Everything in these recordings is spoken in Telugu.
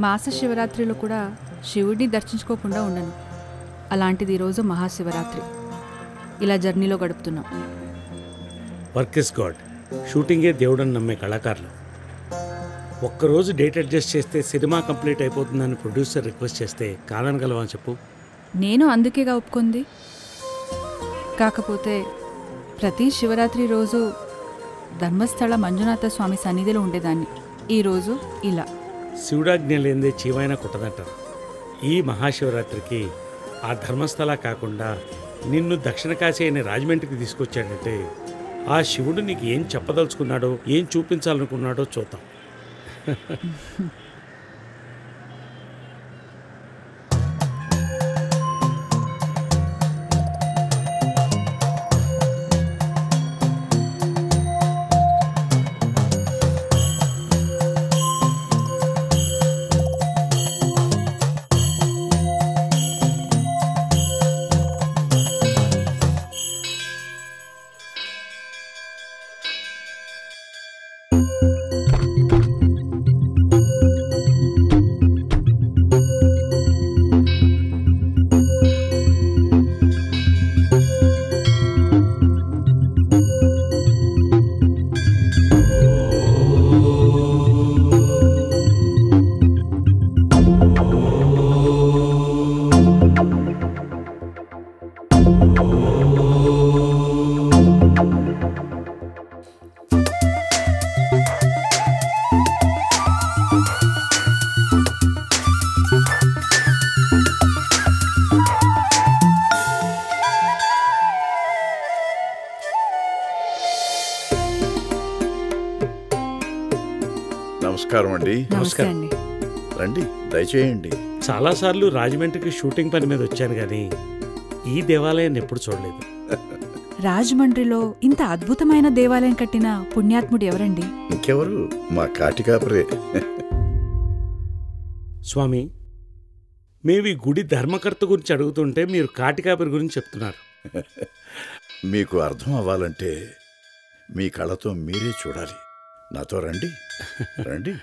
మాస శివరాత్రిలో కూడా శివుడిని దర్శించుకోకుండా ఉండను అలాంటిది ఈరోజు మహాశివరాత్రి ఇలా జర్నీలో గడుపుతున్నాం వర్క్ ఇస్ గాడ్ షూటింగే దేవుడని నమ్మే కళాకారులు ఒక్కరోజు డేట్ అడ్జస్ట్ చేస్తే సినిమా కంప్లీట్ అయిపోతుందని ప్రొడ్యూసర్ రిక్వెస్ట్ చేస్తే కాదనగలవా చెప్పు నేను అందుకేగా ఒప్పుకుంది కాకపోతే ప్రతి శివరాత్రి రోజు ధర్మస్థల మంజునాథ స్వామి సన్నిధిలో ఉండేదాన్ని ఈరోజు ఇలా శివుడాజ్ఞ లేనిదే చీవైనా కుట్టదంటారు ఈ మహాశివరాత్రికి ఆ ధర్మస్థల కాకుండా నిన్ను దక్షిణ కాశీ అయిన రాజమండ్రికి తీసుకొచ్చాడంటే ఆ శివుడు నీకు ఏం చెప్పదలుచుకున్నాడో ఏం చూపించాలనుకున్నాడో చూద్దాం నమస్కారం అండి నమస్తే అండి రండి దయచేయండి చాలాసార్లు రాజమండ్రికి షూటింగ్ పని మీద వచ్చాను కానీ ఈ దేవాలయాన్ని ఎప్పుడు చూడలేదు రాజమండ్రిలో ఇంత అద్భుతమైన దేవాలయం కట్టిన పుణ్యాత్ముడు ఎవరండి ఇంకెవరు మా కాటికాపరే స్వామి మేము ఈ గుడి ధర్మకర్త గురించి అడుగుతుంటే మీరు కాటికాపరి గురించి చెప్తున్నారు మీకు అర్థం అవ్వాలంటే మీ కళ్ళతో మీరే చూడాలి నాతో రండి రండి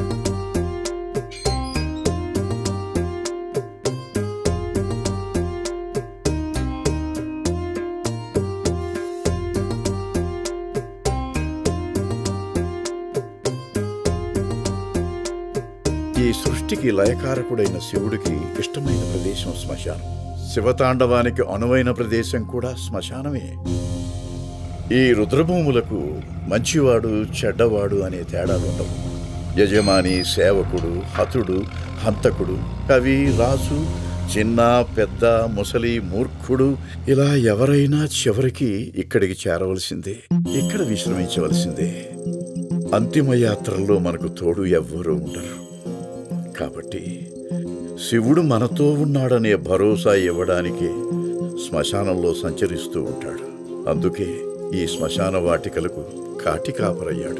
ఈ సృష్టికి లయకారకుడైన శివుడికి ఇష్టమైన ప్రదేశం శ్మశానం శివతాండవానికి అనువైన ప్రదేశం కూడా శ్మశానమే ఈ రుద్రభూములకు మంచివాడు చెడ్డవాడు అనే తేడాలుండవు యజమాని సేవకుడు హతుడు హంతకుడు కవి రాజు చిన్న పెద్ద ముసలి మూర్ఖుడు ఇలా ఎవరైనా చివరికి ఇక్కడికి చేరవలసిందే ఇక్కడ విశ్రమించవలసిందే అంతిమ యాత్రలో మనకు తోడు ఎవ్వరూ ఉండరు కాబట్టి శివుడు మనతో ఉన్నాడనే భరోసా ఇవ్వడానికి శ్మశానంలో సంచరిస్తూ ఉంటాడు అందుకే ఈ శ్మశాన వాటికలకు కాటికాపరయ్యాడు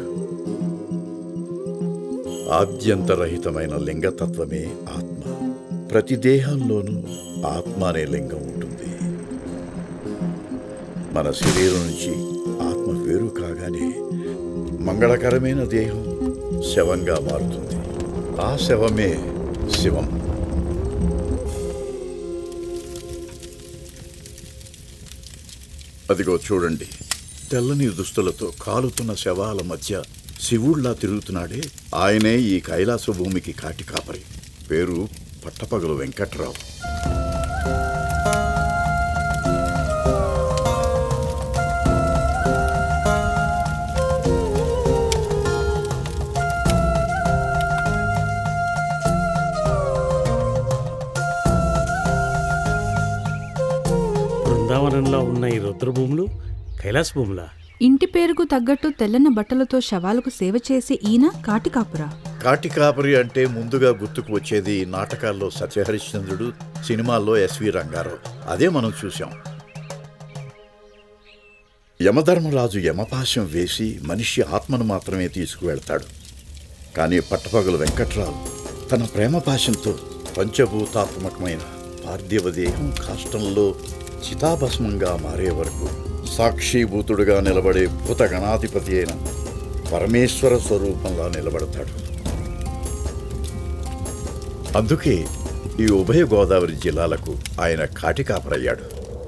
ఆద్యంతరహితమైన లింగతత్వమే ఆత్మ ప్రతి దేహంలోనూ ఆత్మ అనే లింగం ఉంటుంది మన శరీరం నుంచి ఆత్మ వేరు కాగానే మంగళకరమైన దేహం శవంగా మారుతుంది ఆ శవమే శివం అదిగో చూడండి తెల్లని దుస్తులతో కాలుతున్న శవాల మధ్య శివుళ్లా తిరుగుతున్నాడే ఆయనే ఈ కైలాస భూమికి కాటి కాపరి పేరు పట్టపగలు వెంకట్రావు బృందావనంలో ఉన్న ఈ రుద్రభూములు కైలాస భూములా ఇంటి పేరుకు తగ్గట్టు తెల్లన్న బట్టలతో శవాలకు సేవ చేసే ఈయన కాటికాపురా కాటి కాపరి అంటే ముందుగా గుర్తుకు వచ్చేది నాటకాల్లో సత్యహరిశ్చంద్రుడు సినిమాల్లో ఎస్వి రంగారావు అదే మనం చూశాం యమధర్మరాజు యమపాశం వేసి మనిషి ఆత్మను మాత్రమే తీసుకువెళ్తాడు కానీ పట్టపగలు వెంకట్రావు తన ప్రేమ పాశంతో పంచభూతాత్మకమైన పార్థివ దేహం కాష్టంలో చితాభస్మంగా మారే వరకు సాక్షిభూతుడుగా నిలబడే భూత గణాధిపతి అయిన పరమేశ్వర స్వరూపంలా నిలబడతాడు అందుకే ఈ ఉభయ గోదావరి జిల్లాలకు ఆయన కాటికాపరయ్యాడు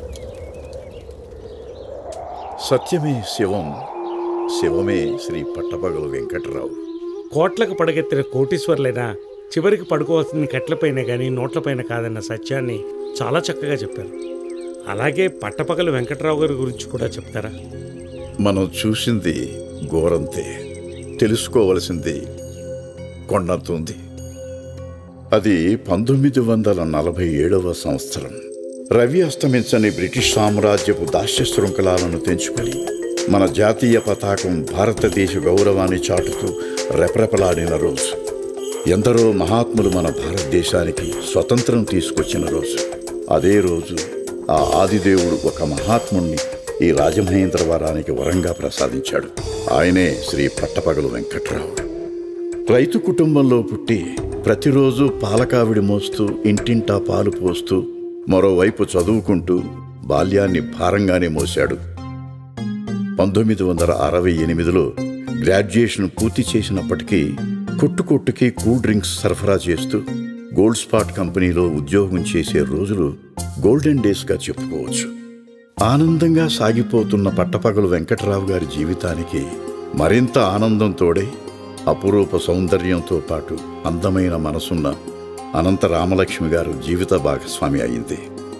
సత్యమే శివం శివమే శ్రీ పట్టపగలు వెంకటరావు కోట్లకు పడగెత్తిన కోటీశ్వర్లైనా చివరికి పడుకోవాల్సింది కట్లపైన కానీ నోట్లపైన కాదన్న సత్యాన్ని చాలా చక్కగా చెప్పారు అలాగే పట్టపగలు వెంకట్రావు గారి గురించి కూడా చెప్తారా మనం చూసింది ఘోరంతే తెలుసుకోవలసింది కొండంత ఉంది అది పంతొమ్మిది వందల నలభై ఏడవ సంవత్సరం రవి అస్తమించని బ్రిటిష్ సామ్రాజ్యపు దాస్య శృంఖలాలను తెంచుకొని మన జాతీయ పతాకం భారతదేశ గౌరవాన్ని చాటుతూ రెపరెపలాడిన రోజు ఎందరో మహాత్ములు మన భారతదేశానికి స్వతంత్రం తీసుకొచ్చిన రోజు అదే రోజు ఆ ఆదిదేవుడు ఒక మహాత్ముణ్ణి ఈ రాజమహేంద్రవరానికి వరంగా ప్రసాదించాడు ఆయనే శ్రీ పట్టపగలు వెంకట్రావు రైతు కుటుంబంలో పుట్టి ప్రతిరోజు పాలకావిడి మోస్తూ ఇంటింటా పాలు పోస్తూ మరోవైపు చదువుకుంటూ బాల్యాన్ని భారంగానే మోశాడు పంతొమ్మిది వందల అరవై ఎనిమిదిలో గ్రాడ్యుయేషన్ పూర్తి చేసినప్పటికీ కొట్టు కొట్టుకి కూల్ డ్రింక్స్ సరఫరా చేస్తూ గోల్డ్ స్పాట్ కంపెనీలో ఉద్యోగం చేసే రోజులు గోల్డెన్ డేస్గా చెప్పుకోవచ్చు ఆనందంగా సాగిపోతున్న పట్టపగలు వెంకటరావు గారి జీవితానికి మరింత ఆనందం తోడై అపురూప సౌందర్యంతో పాటు అందమైన మనసున్న అనంత రామలక్ష్మి గారు జీవిత భాగస్వామి అయింది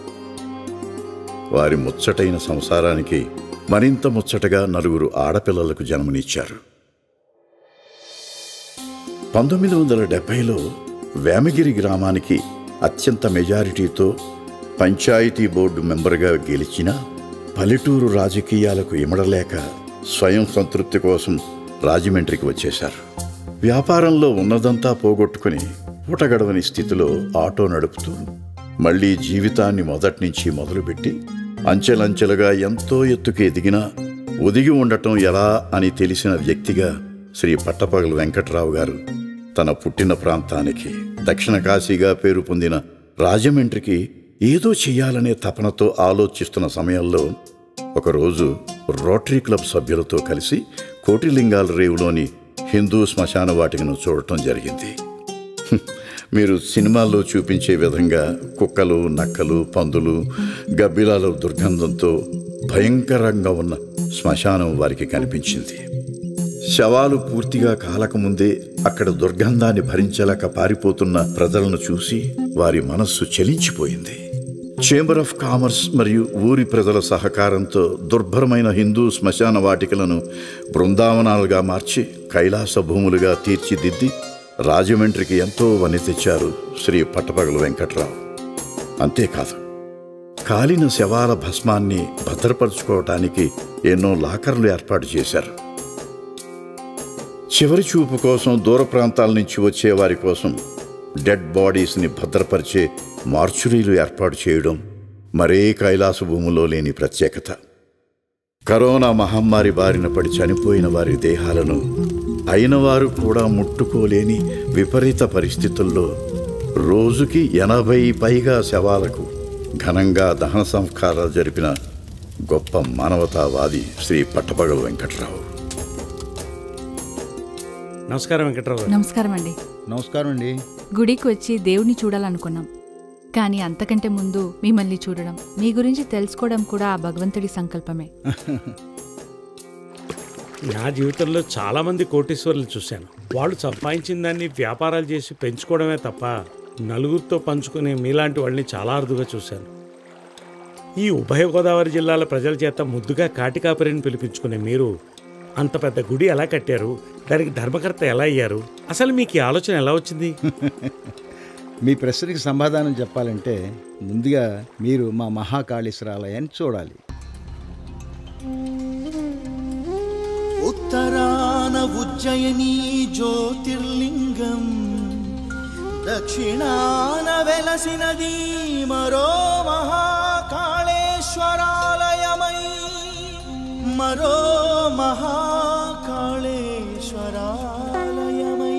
వారి ముచ్చటైన సంసారానికి మరింత ముచ్చటగా నలుగురు ఆడపిల్లలకు జన్మనిచ్చారు పంతొమ్మిది వందల డెబ్బైలో వేమగిరి గ్రామానికి అత్యంత మెజారిటీతో పంచాయతీ బోర్డు మెంబర్గా గెలిచిన పల్లెటూరు రాజకీయాలకు ఇమడలేక స్వయం సంతృప్తి కోసం రాజమండ్రికి వచ్చేశారు వ్యాపారంలో ఉన్నదంతా పోగొట్టుకుని పూటగడవని స్థితిలో ఆటో నడుపుతూ మళ్ళీ జీవితాన్ని మొదటి నుంచి మొదలుపెట్టి అంచెలంచెలుగా ఎంతో ఎత్తుకు ఎదిగినా ఒదిగి ఉండటం ఎలా అని తెలిసిన వ్యక్తిగా శ్రీ పట్టపగలు వెంకట్రావు గారు తన పుట్టిన ప్రాంతానికి దక్షిణ కాశీగా పేరు పొందిన రాజమండ్రికి ఏదో చెయ్యాలనే తపనతో ఆలోచిస్తున్న సమయంలో ఒకరోజు రోటరీ క్లబ్ సభ్యులతో కలిసి కోటిలింగాల రేవులోని హిందూ శ్మశాన వాటికను చూడటం జరిగింది హ్మ్. మీరు సినిమాల్లో చూపించే విధంగా కుక్కలు నక్కలు పందులు గబ్బిలాల దుర్గంధంతో భయంకరంగా ఉన్న శ్మశానం వారికి కనిపించింది శవాలు పూర్తిగా కాలకముందే అక్కడ దుర్గంధాన్ని భరించలేక పారిపోతున్న ప్రజలను చూసి వారి మనస్సు చలించిపోయింది చేంబర్ ఆఫ్ కామర్స్ మరియు ఊరి ప్రజల సహకారంతో దుర్భరమైన హిందూ శ్మశాన వాటికలను బృందావనాలుగా మార్చి కైలాస భూములుగా తీర్చిదిద్ది రాజమండ్రికి ఎంతో వని తెచ్చారు శ్రీ పట్టపగలు వెంకట్రావు అంతేకాదు కాలిన శవాల భస్మాన్ని భద్రపరుచుకోవటానికి ఎన్నో లాకర్లు ఏర్పాటు చేశారు చివరి చూపు కోసం దూర ప్రాంతాల నుంచి వచ్చే వారి కోసం డెడ్ బాడీస్ని భద్రపరిచే మార్చురీలు ఏర్పాటు చేయడం మరే కైలాస భూములో లేని ప్రత్యేకత కరోనా మహమ్మారి బారిన పడి చనిపోయిన వారి దేహాలను అయిన వారు కూడా ముట్టుకోలేని విపరీత పరిస్థితుల్లో రోజుకి ఎనభై పైగా శవాలకు ఘనంగా దహన సంస్కారాలు జరిపిన గొప్ప మానవతావాది శ్రీ పట్టపగలు వెంకట్రావు నమస్కారం వెంకట్రావు గారు నమస్కారం అండి నమస్కారం అండి గుడికి వచ్చి దేవుణ్ణి చూడాలనుకున్నాం కానీ అంతకంటే ముందు మిమ్మల్ని చూడడం మీ గురించి తెలుసుకోవడం కూడా ఆ భగవంతుడి సంకల్పమే నా జీవితంలో చాలా మంది కోటీశ్వరులు చూశాను వాళ్ళు సంపాదించిన దాన్ని వ్యాపారాలు చేసి పెంచుకోవడమే తప్ప నలుగురితో పంచుకునే మీలాంటి వాళ్ళని చాలా అరుదుగా చూశాను ఈ ఉభయ గోదావరి జిల్లాల ప్రజల చేత ముద్దుగా కాటికాపరిని పిలిపించుకునే మీరు అంత పెద్ద గుడి ఎలా కట్టారు దానికి ధర్మకర్త ఎలా అయ్యారు అసలు మీకు ఈ ఆలోచన ఎలా వచ్చింది మీ ప్రశ్నకి సమాధానం చెప్పాలంటే ముందుగా మీరు మా మహాకాళేశ్వరాలయాన్ని చూడాలి ఉత్తరాన ఉజ్జయిని జ్యోతిర్లింగం దక్షిణాన వెలసినది మరో మహాకాళేశ్వరాలయమై మరో మహాకాళేశ్వరాలయమై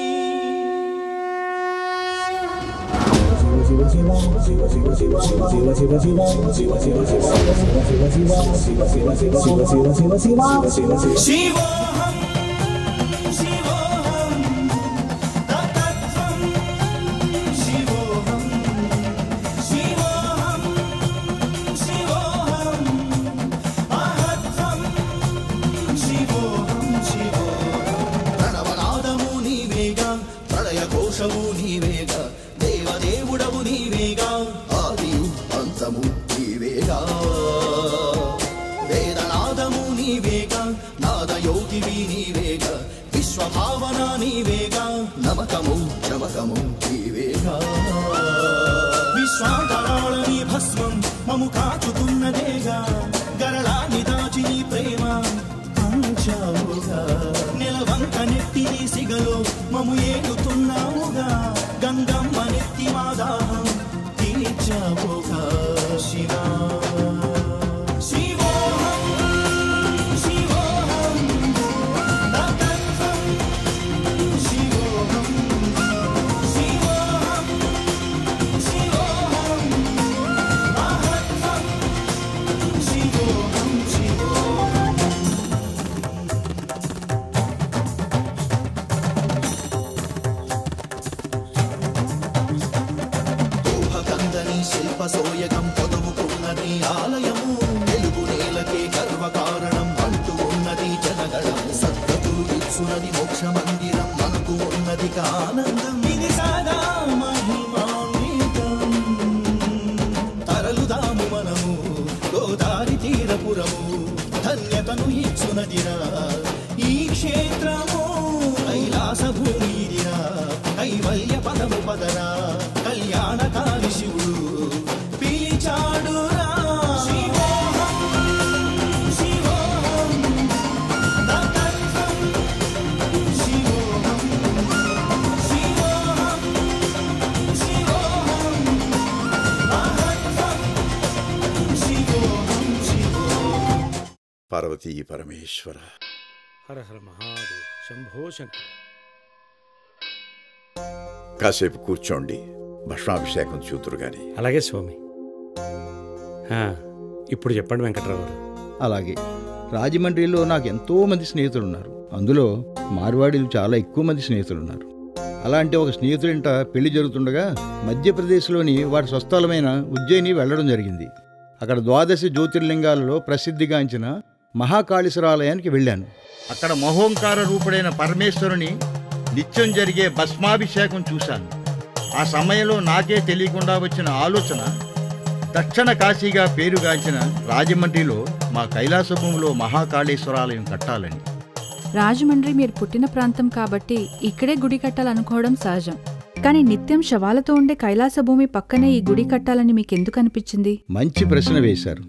శివోహం శివోహం తతత్వం నీవేగా వేదనాదము నీవేగా నాదయోగివి నీవేగా విశ్వభావన నీవేగా నమకము చమకము నీవేగా విశ్వాంతరాళని భస్మం మము కాచుతున్నదేగా గరళాన్ని దాచి నీ ప్రేమ పంచావుగా నిలవంక నెత్తి నీ సిగలో మము ఏలుతున్నావుగా గంగమ్మ నెత్తి మా దాహం తీర్చావుగా శివా శివోహం శివోహం తతత్వం శివోహం శివోహం శివోహం మహత్వం శివోహం శివోహం ఊహకందని శిల్ప సోయగం పొదువుకున్నది ఆలయము తెలుగు నేలకే గర్వ కారణం అంటూ ఉన్నది జనగణం సద్గతులు ఇచ్చున్నది మోక్ష మందిరం మనకు ఉన్నది ఆనందం ఇది సదా మహిమాన్వితం తరలుదాము మనము గోదారి తీరపురము ధన్యతను ఇచ్చునదిరా ఈ క్షేత్రము కైలాస భూమిదిరా కైవల్య పదము పదరా కళ్యాణకారి శివుడు పిలిచాడురా శివోహం శివోహం తతత్వం శివోహం శివోహం శివోహం మహత్వం శివోహం శివోహం పార్వతీ పరమేశ్వర హర హర మహాదేవ్ శంభో శంకర కాసేపు కూర్చోండి భస్మాభిషేకం చూతురు గాని అలాగే స్వామి ఆ, ఇప్పుడు చెప్పండి వెంకట్రావు గారు అలాగే రాజమండ్రిలో నాకు ఎంతో మంది స్నేహితులు ఉన్నారు అందులో మార్వాడీలు చాలా ఎక్కువ మంది స్నేహితులు ఉన్నారు అలాంటి ఒక స్నేహితుడింట పెళ్లి జరుగుతుండగా మధ్యప్రదేశ్లోని వారి స్వస్థలమైన ఉజ్జయిని వెళ్ళడం జరిగింది అక్కడ ద్వాదశ జ్యోతిర్లింగాలలో ప్రసిద్ధిగాంచిన మహాకాళేశ్వరాలయానికి వెళ్ళాను అక్కడ మహోంకార రూపుడైన పరమేశ్వరుని నిత్యం జరిగే భస్మాభిషేకం చూశాను ఆ సమయంలో నాకే తెలియకుండా వచ్చిన ఆలోచన దక్షిణ కాశీగా పేరుగాంచిన రాజమండ్రిలో మా కైలాసభూమిలో మహాకాళేశ్వరాలయం కట్టాలని రాజమండ్రి మీరు పుట్టిన ప్రాంతం కాబట్టి ఇక్కడే గుడి కట్టాలనుకోవడం సహజం కానీ నిత్యం శవాలతో ఉండే కైలాస భూమి పక్కనే ఈ గుడి కట్టాలని మీకెందుకు అనిపించింది మంచి ప్రశ్న వేశారు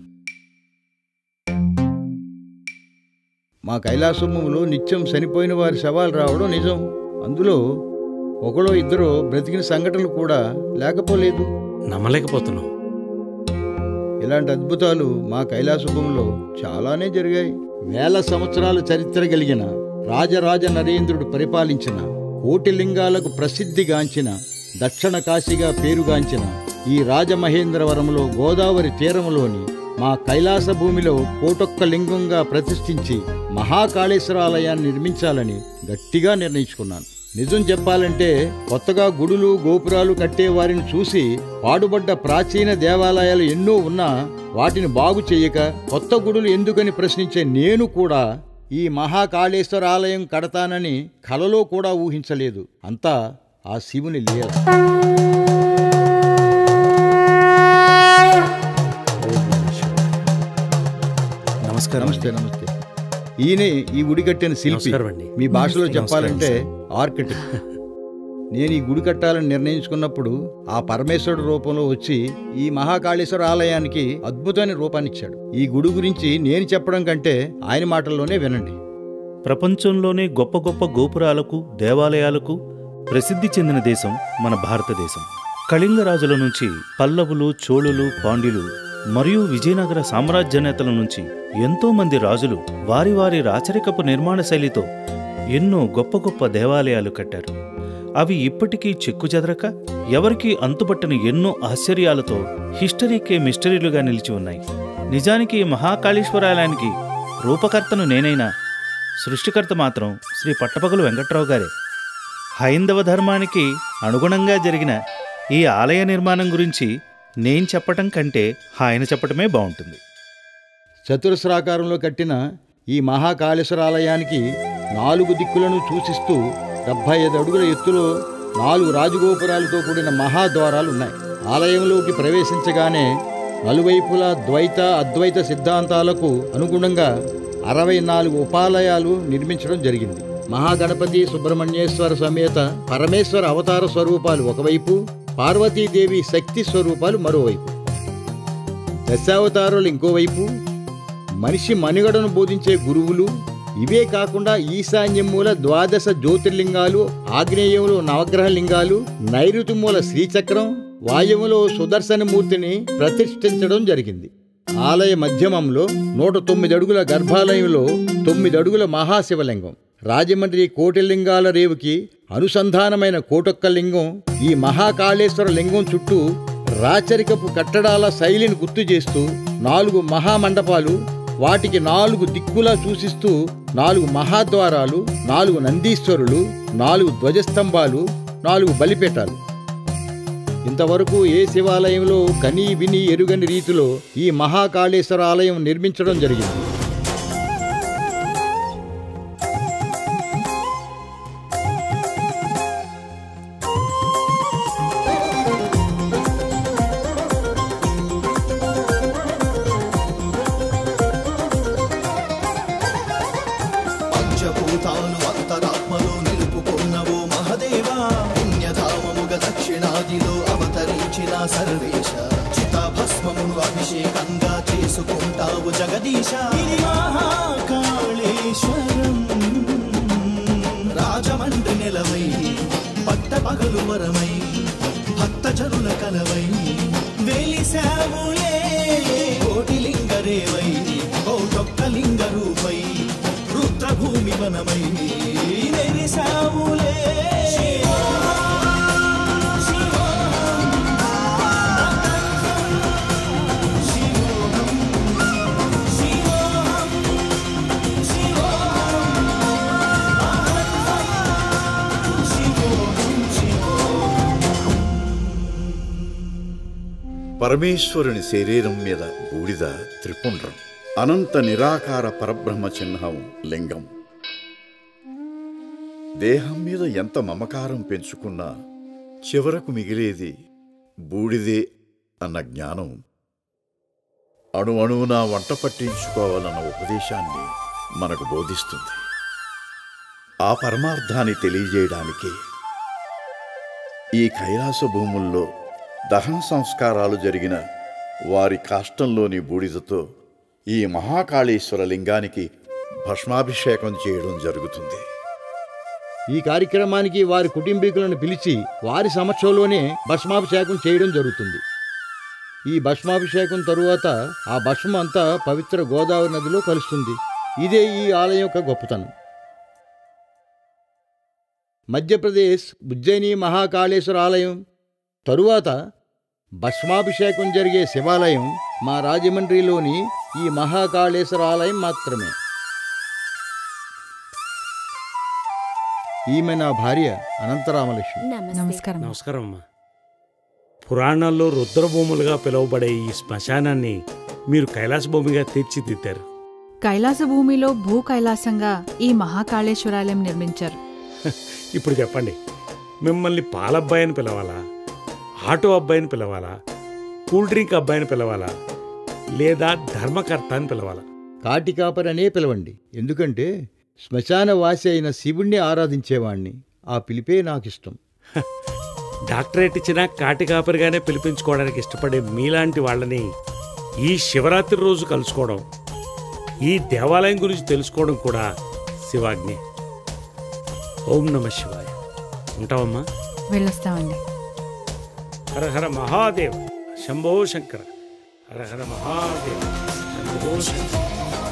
మా కైలాసభూమిలో నిత్యం చనిపోయిన వారి శవాలు రావడం నిజం అందులో ఒకలో ఇద్దరు బ్రతికిన సంఘటనలు కూడా లేకపోలేదు నమ్మలేకపోతున్నాం ఇలాంటి అద్భుతాలు మా కైలాసభూమిలో చాలానే జరిగాయి వేల సంవత్సరాల చరిత్ర కలిగిన రాజరాజ నరేంద్రుడు పరిపాలించిన కోటి లింగాలకు ప్రసిద్ధిగాంచిన దక్షిణ కాశీగా పేరుగాంచిన ఈ రాజమహేంద్రవరంలో గోదావరి తీరములోని మా కైలాస భూమిలో కోటొక్క లింగంగా ప్రతిష్ఠించి మహాకాళేశ్వరాలయాన్ని నిర్మించాలని గట్టిగా నిర్ణయించుకున్నాను నిజం చెప్పాలంటే కొత్తగా గుడులు గోపురాలు కట్టే వారిని చూసి పాడుబడ్డ ప్రాచీన దేవాలయాలు ఎన్నో ఉన్నా వాటిని బాగు చేయక కొత్త గుడులు ఎందుకని ప్రశ్నించే నేను కూడా ఈ మహాకాళేశ్వర ఆలయం కడతానని కలలో కూడా ఊహించలేదు అంతా ఆ శివుని లీల నమస్కారం నమస్తే నమస్తే ఈయనే ఈ గుడి కట్టిన శిల్పి నమస్కారం అండి. మీ భాషలో నమస్కారం, చెప్పాలంటే సార్. ఆర్కిటెక్ట్ నేను ఈ గుడి కట్టాలని నిర్ణయించుకున్నప్పుడు ఆ పరమేశ్వరుడు రూపంలో వచ్చి ఈ మహాకాళేశ్వర ఆలయానికి అద్భుతమైన రూపాన్నిచ్చాడు ఈ గుడి గురించి నేను చెప్పడం కంటే ఆయన మాటల్లోనే వినండి ప్రపంచంలోనే గొప్ప గొప్ప గోపురాలకు దేవాలయాలకు ప్రసిద్ధి చెందిన దేశం మన భారతదేశం కళింగ రాజుల నుంచి పల్లవులు చోళులు పాండ్యులు మరియు విజయనగర సామ్రాజ్య నేతల నుంచి ఎంతో మంది రాజులు వారి వారి రాచరికపు నిర్మాణ శైలితో ఎన్నో గొప్ప గొప్ప దేవాలయాలు కట్టారు అవి ఇప్పటికీ చెక్కుచెదరక ఎవరికీ అంతుపట్టని ఎన్నో ఆశ్చర్యాలతో హిస్టరీకే మిస్టరీలుగా నిలిచి ఉన్నాయి నిజానికి ఈ మహాకాళేశ్వరాలయానికి రూపకర్తను నేనైనా సృష్టికర్త మాత్రం శ్రీ పట్టపగలు వెంకట్రావు గారే హైందవ ధర్మానికి అనుగుణంగా జరిగిన ఈ ఆలయ నిర్మాణం గురించి నేను చెప్పటం కంటే ఆయన చెప్పటమే బాగుంటుంది చతురస్రాకారంలో కట్టిన ఈ మహాకాళేశ్వర ఆలయానికి నాలుగు దిక్కులను సూచిస్తూ డెబ్బై ఐదు అడుగుల ఎత్తులో నాలుగు రాజగోపురాలతో కూడిన మహాద్వారాలు ఉన్నాయి ఆలయంలోకి ప్రవేశించగానే నలువైపులా ద్వైత అద్వైత సిద్ధాంతాలకు అనుగుణంగా అరవై నాలుగు ఉపాలయాలు నిర్మించడం జరిగింది మహాగణపతి సుబ్రహ్మణ్యేశ్వర సమేత పరమేశ్వర అవతార స్వరూపాలు ఒకవైపు పార్వతీదేవి శక్తి స్వరూపాలు మరోవైపు దశావతారులు ఇంకోవైపు మనిషి మనుగడను బోధించే గురువులు ఇవే కాకుండా ఈశాన్యం మూల ద్వాదశ జ్యోతిర్లింగాలు ఆగ్నేయంలో నవగ్రహ లింగాలు నైరుతి మూల శ్రీచక్రం వాయువులో సుదర్శన మూర్తిని ప్రతిష్ఠించడం జరిగింది ఆలయ మధ్యమంలో నూట తొమ్మిది అడుగుల గర్భాలయంలో తొమ్మిది అడుగుల మహాశివలింగం రాజమండ్రి కోటిలింగాల రేవుకి అనుసంధానమైన కోటొక్క లింగం ఈ మహాకాళేశ్వర లింగం చుట్టూ రాచరికపు కట్టడాల శైలిని గుర్తు చేస్తూ నాలుగు మహామండపాలు వాటికి నాలుగు దిక్కులా సూచిస్తూ నాలుగు మహాద్వారాలు నాలుగు నందీశ్వరులు నాలుగు ధ్వజస్తంభాలు నాలుగు బలిపీఠాలు ఇంతవరకు ఏ శివాలయంలో కనీ విని ఎరుగని రీతిలో ఈ మహాకాళేశ్వర ఆలయం నిర్మించడం జరిగింది పంచభూతాలు అంతరాత్మలో నిలుపుకున్నవో మహదేవా పుణ్యధామముగ దక్షిణాదిలో అవతరించిన సర్వేశ చితాభస్మమును అభిషేకంగా చేసుకుంటావు జగదీశ ఇది మహాకాళేశ్వరం రాజమండ్రి నెలవై పట్ట పగలు వరమై భక్త జనుల కలవై వెలిసావులే కోటిలింగ రేవై కోటొక్క లింగ రూపై రుద్రభూమి వనమై వెలిసావులే పరమేశ్వరుని శరీరం మీద బూడిద త్రిపుండ్రం అనంత నిరాకార పరబ్రహ్మ చిహ్నం లింగం దేహం మీద ఎంత మమకారం పెంచుకున్నా చివరకు మిగిలేది బూడిదే అన్న జ్ఞానం అణు అణువున వంట పట్టించుకోవాలన్న ఉపదేశాన్ని మనకు బోధిస్తుంది ఆ పరమార్థాన్ని తెలియజేయడానికి ఈ కైలాస భూముల్లో దహన సంస్కారాలు జరిగిన వారి కాష్టంలోని బూడిదతో ఈ మహాకాళేశ్వర లింగానికి భస్మాభిషేకం చేయడం జరుగుతుంది ఈ కార్యక్రమానికి వారి కుటుంబీకులను పిలిచి వారి సమక్షంలోనే భస్మాభిషేకం చేయడం జరుగుతుంది ఈ భస్మాభిషేకం తరువాత ఆ భస్మం అంతా పవిత్ర గోదావరి నదిలో కలుస్తుంది ఇదే ఈ ఆలయం యొక్క గొప్పతనం మధ్యప్రదేశ్ ఉజ్జయిని మహాకాళేశ్వర ఆలయం తరువాత భస్మాభిషేకం జరిగే శివాలయం మా రాజమండ్రిలోని ఈ మహాకాళేశ్వర ఆలయం మాత్రమే ఈమె నా భార్య అనంతరామలక్ష్మి నమస్కారం నమస్కారం అమ్మా పురాణాల్లో రుద్రభూములుగా పిలువబడే ఈ శ్మశానాన్ని మీరు కైలాస భూమిగా తీర్చిదిద్దారు కైలాస భూమిలో భూ కైలాసంగా ఈ మహాకాళేశ్వరాలయం నిర్మించారు ఇప్పుడు చెప్పండి మిమ్మల్ని పాలబ్బాయిని పిలవాలా ఆటో అబ్బాయిని పిలవాలా కూల్ డ్రింక్ అబ్బాయిని పిలవాలా లేదా ధర్మకర్త అని పిలవాలా కాటికాపరనే పిలవండి ఎందుకంటే శ్మశాన వాసి అయిన శివుణ్ణి ఆరాధించేవాణ్ణి ఆ పిలిపే నాకిష్టం డాక్టరేట్ ఇచ్చినా కాటి కాపరిగానే పిలిపించుకోవడానికి ఇష్టపడే మీలాంటి వాళ్ళని ఈ శివరాత్రి రోజు కలుసుకోవడం ఈ దేవాలయం గురించి తెలుసుకోవడం కూడా శివాజ్ఞే ఓం నమ శివాయ ఉంటావమ్మా వెళ్ళొస్తామండి హర హర మహాదేవ్ శంభో శంకర హర హర మహాదేవ్ శంభో శంకర